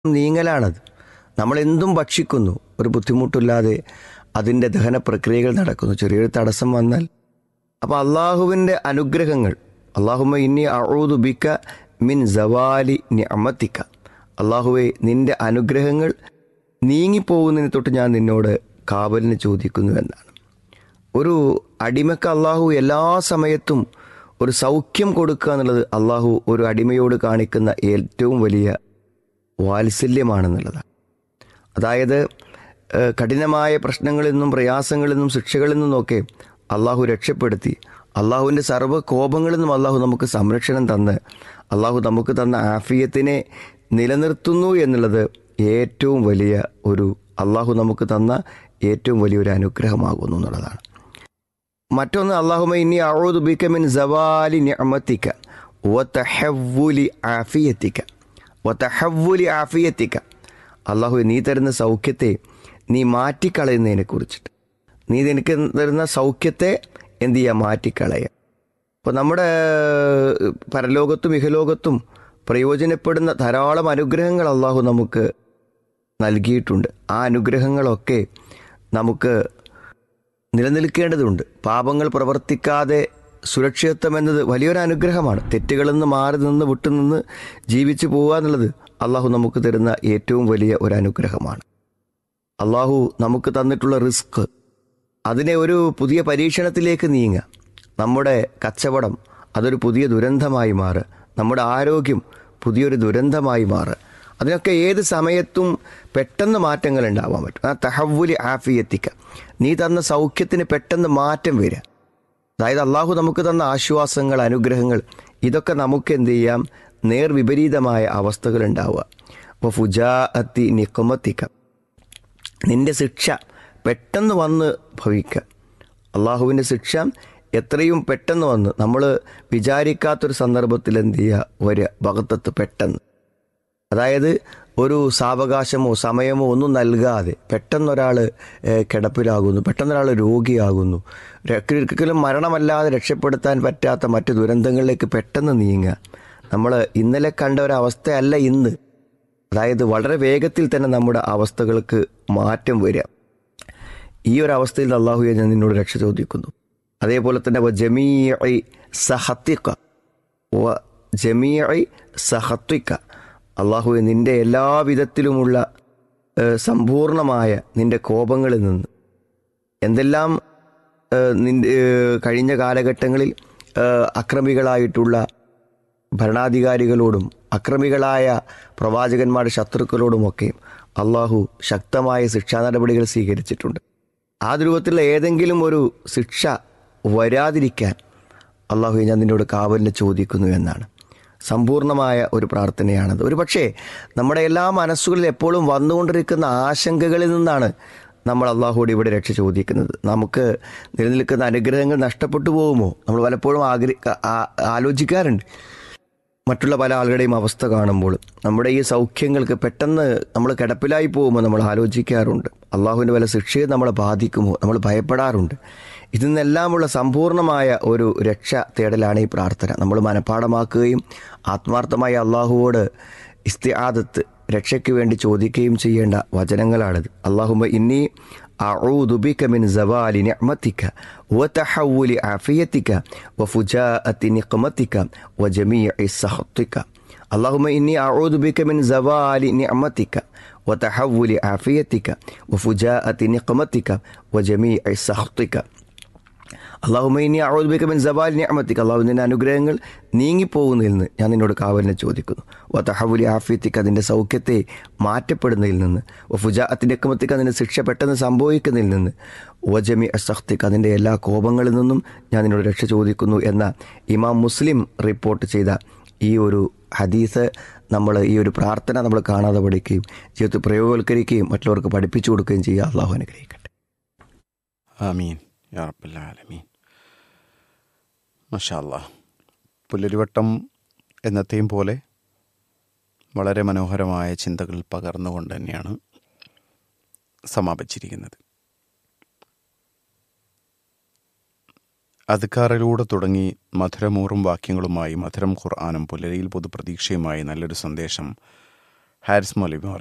നീങ്ങലാണത് നമ്മൾ എന്തും ഭക്ഷിക്കുന്നു ഒരു ബുദ്ധിമുട്ടില്ലാതെ അതിൻ്റെ ദഹന പ്രക്രിയകൾ നടക്കുന്നു ചെറിയൊരു തടസ്സം വന്നാൽ അപ്പോൾ അള്ളാഹുവിൻ്റെ അനുഗ്രഹങ്ങൾ അള്ളാഹുമ ഇനി അഴൂതു ബിക്ക മിൻ സവാലി നിഅമത്തിക്ക അള്ളാഹുവെ നിന്റെ അനുഗ്രഹങ്ങൾ നീങ്ങിപ്പോകുന്നതിന് തൊട്ട് ഞാൻ നിന്നോട് കാവലിന് ചോദിക്കുന്നു എന്നാണ് ഒരു അടിമക്ക് അള്ളാഹു എല്ലാ സമയത്തും ഒരു സൗഖ്യം കൊടുക്കുക എന്നുള്ളത് അള്ളാഹു ഒരു അടിമയോട് കാണിക്കുന്ന ഏറ്റവും വലിയ വാത്സല്യമാണെന്നുള്ളതാണ് അതായത് ഏഹ്, കഠിനമായ പ്രശ്നങ്ങളിൽ നിന്നും പ്രയാസങ്ങളിൽ നിന്നും ശിക്ഷകളിൽ നിന്നുമൊക്കെ അള്ളാഹു രക്ഷപ്പെടുത്തി അള്ളാഹുവിൻ്റെ സർവ്വ കോപങ്ങളിൽ നിന്നും അള്ളാഹു നമുക്ക് സംരക്ഷണം തന്ന് അള്ളാഹു നമുക്ക് തന്ന ആഫിയത്തിനെ നിലനിർത്തുന്നു എന്നുള്ളത് ഏറ്റവും വലിയ ഒരു അള്ളാഹു നമുക്ക് തന്ന ഏറ്റവും വലിയൊരു അനുഗ്രഹമാകുന്നു എന്നുള്ളതാണ് മറ്റൊന്ന് അള്ളാഹുമ ഇനി അഴൂദ് ബിക മിൻ സവാലി നിഅമത്തിക വതഹവ്വുലി ആഫിയത്തിക വതഹവ്വുലി ആഫിയത്തിക അള്ളാഹു നീ തരുന്ന സൗഖ്യത്തെ നീ മാറ്റിക്കളയുന്നതിനെ കുറിച്ചിട്ട് നീ നിനക്ക് തരുന്ന സൗഖ്യത്തെ എന്ത് ചെയ്യുക മാറ്റിക്കളയുക അപ്പോൾ നമ്മുടെ പരലോകത്തും ഇഹലോകത്തും പ്രയോജനപ്പെടുന്ന ധാരാളം അനുഗ്രഹങ്ങൾ അള്ളാഹു നമുക്ക് നൽകിയിട്ടുണ്ട് ആ അനുഗ്രഹങ്ങളൊക്കെ നമുക്ക് നിലനിൽക്കേണ്ടതുണ്ട് പാപങ്ങൾ പ്രവർത്തിക്കാതെ സുരക്ഷിതത്വം എന്നത് വലിയൊരു അനുഗ്രഹമാണ് തെറ്റുകളിൽ നിന്ന് മാറി നിന്ന് വിട്ടുനിന്ന് ജീവിച്ചു പോവുക എന്നുള്ളത് അള്ളാഹു നമുക്ക് തരുന്ന ഏറ്റവും വലിയ ഒരു അനുഗ്രഹമാണ് അള്ളാഹു നമുക്ക് തന്നിട്ടുള്ള റിസ്ക് അതിനെ ഒരു പുതിയ പരീക്ഷണത്തിലേക്ക് നീങ്ങുക നമ്മുടെ കച്ചവടം അതൊരു പുതിയ ദുരന്തമായി മാറുക നമ്മുടെ ആരോഗ്യം പുതിയൊരു ദുരന്തമായി മാറുക അതിനൊക്കെ ഏത് സമയത്തും പെട്ടെന്ന് മാറ്റങ്ങൾ ഉണ്ടാവാൻ പറ്റും ആ തഹവ്വുലി ആഫിയത്തിക്ക നീ തന്ന സൗഖ്യത്തിന് പെട്ടെന്ന് മാറ്റം വരിക അതായത് അള്ളാഹു നമുക്ക് തന്ന ആശ്വാസങ്ങൾ അനുഗ്രഹങ്ങൾ ഇതൊക്കെ നമുക്ക് എന്ത് ചെയ്യാം നേർവിപരീതമായ അവസ്ഥകൾ ഉണ്ടാവുക അപ്പോൾ ഫുജാ അത്തി നിക്കുമത്തിക്ക നിന്റെ ശിക്ഷ പെട്ടെന്ന് വന്ന് ഭവിക്കുക അള്ളാഹുവിൻ്റെ ശിക്ഷ എത്രയും പെട്ടെന്ന് വന്ന് നമ്മൾ വിചാരിക്കാത്തൊരു സന്ദർഭത്തിൽ എന്ത് ചെയ്യുക ഒരു ഭഗത്തത്ത് പെട്ടെന്ന് അതായത് ഒരു സാവകാശമോ സമയമോ ഒന്നും നൽകാതെ പെട്ടെന്നൊരാൾ കിടപ്പിലാകുന്നു പെട്ടെന്നൊരാൾ രോഗിയാകുന്നു ഒരിക്കലും മരണമല്ലാതെ രക്ഷപ്പെടുത്താൻ പറ്റാത്ത മറ്റ് ദുരന്തങ്ങളിലേക്ക് പെട്ടെന്ന് നീങ്ങുക നമ്മൾ ഇന്നലെ കണ്ട ഒരവസ്ഥയല്ല ഇന്ന് അതായത് വളരെ വേഗത്തിൽ തന്നെ നമ്മുടെ അവസ്ഥകൾക്ക് മാറ്റം വരിക ഈ ഒരു അവസ്ഥയിൽ അള്ളാഹുയെ ഞാൻ നിന്നോട് രക്ഷ ചോദിക്കുന്നു അതേപോലെ തന്നെ വ ജമീഇ സഹത്തിക്ക വ ജമീഇ സഹത്വിക്ക അള്ളാഹുവെ നിന്റെ എല്ലാ വിധത്തിലുമുള്ള ഏഹ്, സമ്പൂർണമായ നിന്റെ കോപങ്ങളിൽ നിന്ന് എന്തെല്ലാം ഏഹ്, നിന്റെ ഏഹ്, കഴിഞ്ഞ കാലഘട്ടങ്ങളിൽ ഏഹ്, അക്രമികളായിട്ടുള്ള ഭരണാധികാരികളോടും അക്രമികളായ പ്രവാചകന്മാരുടെ ശത്രുക്കളോടുമൊക്കെ അള്ളാഹു ശക്തമായ ശിക്ഷാ നടപടികൾ സ്വീകരിച്ചിട്ടുണ്ട് ആ രൂപത്തിലുള്ള ഏതെങ്കിലും ഒരു ശിക്ഷ വരാതിരിക്കാൻ അള്ളാഹു ഞാൻ നിന്നോട് കാവലിന് ചോദിക്കുന്നു എന്നാണ് സമ്പൂർണമായ ഒരു പ്രാർത്ഥനയാണത് ഒരു പക്ഷേ നമ്മുടെ എല്ലാ മനസ്സുകളിൽ എപ്പോഴും വന്നുകൊണ്ടിരിക്കുന്ന ആശങ്കകളിൽ നിന്നാണ് നമ്മൾ അള്ളാഹുവോട് ഇവിടെ രക്ഷ ചോദിക്കുന്നത് നമുക്ക് നിലനിൽക്കുന്ന അനുഗ്രഹങ്ങൾ നഷ്ടപ്പെട്ടു പോകുമോ നമ്മൾ പലപ്പോഴും ആഗ്ര ആ- ആലോചിക്കാറുണ്ട് മറ്റുള്ള പല ആളുകളുടെയും അവസ്ഥ കാണുമ്പോൾ നമ്മുടെ ഈ സൗഖ്യങ്ങൾക്ക് പെട്ടെന്ന് നമ്മൾ കിടപ്പിലായി പോകുമ്പോൾ നമ്മൾ ആലോചിക്കാറുണ്ട് അള്ളാഹുവിൻ്റെ വല്ല ശിക്ഷയെ നമ്മളെ ബാധിക്കുമോ നമ്മൾ ഭയപ്പെടാറുണ്ട് ഇതിൽ നിന്നെല്ലാമുള്ള സമ്പൂർണ്ണമായ ഒരു രക്ഷ തേടലാണ് ഈ പ്രാർത്ഥന നമ്മൾ മനഃപ്പാടമാക്കുകയും ആത്മാർത്ഥമായി അള്ളാഹുവോട് ഇസ്തിആദത്ത് രക്ഷയ്ക്ക് വേണ്ടി ചോദിക്കുകയും ചെയ്യേണ്ട വചനങ്ങളാണിത് അള്ളാഹുമ ഇന്നി أعوذ بك من زوال نعمتك وتحول عافيتك وفجاءة نقمتك وجميع سخطك اللهم إني أعوذ بك من زوال نعمتك وتحول عافيتك وفجاءة نقمتك وجميع سخطك അള്ളാഹുമ ഇനി അഴുദ്ബിക്കമിൻ സവാൽ നിഅമത്തിക്ക് അള്ളാഹു നിന്റെ അനുഗ്രഹങ്ങൾ നീങ്ങിപ്പോകുന്നതിൽ നിന്ന് ഞാൻ നിന്നോട് കാവലിനെ ചോദിക്കുന്നു വതഹവുലി ആഫിയത്തിക്ക് അതിൻ്റെ സൗഖ്യത്തെ മാറ്റപ്പെടുന്നതിൽ നിന്ന് ഫുജാഅത്തിൻ്റെ അക്കമത്തിക്ക് അതിൻ്റെ ശിക്ഷ പെട്ടെന്ന് സംഭവിക്കുന്നതിൽ നിന്ന് വജമി അസഖ്തിക്ക് അതിൻ്റെ എല്ലാ കോപങ്ങളിൽ നിന്നും ഞാൻ നിന്നോട് രക്ഷ ചോദിക്കുന്നു എന്ന ഇമാം മുസ്ലിം റിപ്പോർട്ട് ചെയ്ത ഈ ഒരു ഹദീസ് നമ്മൾ ഈ ഒരു പ്രാർത്ഥന നമ്മൾ കാണാതെ പഠിക്കുകയും ജീവിതത്തിൽ പ്രയോഗവൽക്കരിക്കുകയും മറ്റുള്ളവർക്ക് പഠിപ്പിച്ചു കൊടുക്കുകയും ചെയ്യുക അള്ളാഹു അനുഗ്രഹിക്കട്ടെ ആമീൻ യാ റബ്ബൽ ആലമീൻ മഷാല്ല പുല്ലരിവട്ടം എന്നത്തെയും പോലെ വളരെ മനോഹരമായ ചിന്തകൾ പകർന്നുകൊണ്ട് തന്നെയാണ് സമാപിച്ചിരിക്കുന്നത് അധികാറിലൂടെ തുടങ്ങി മധുരമൂറും വാക്യങ്ങളുമായി മധുരം ഖുർആാനും പുലരിയിൽ പൊതുപ്രതീക്ഷയുമായി നല്ലൊരു സന്ദേശം ഹാരിസ് മൗലിമ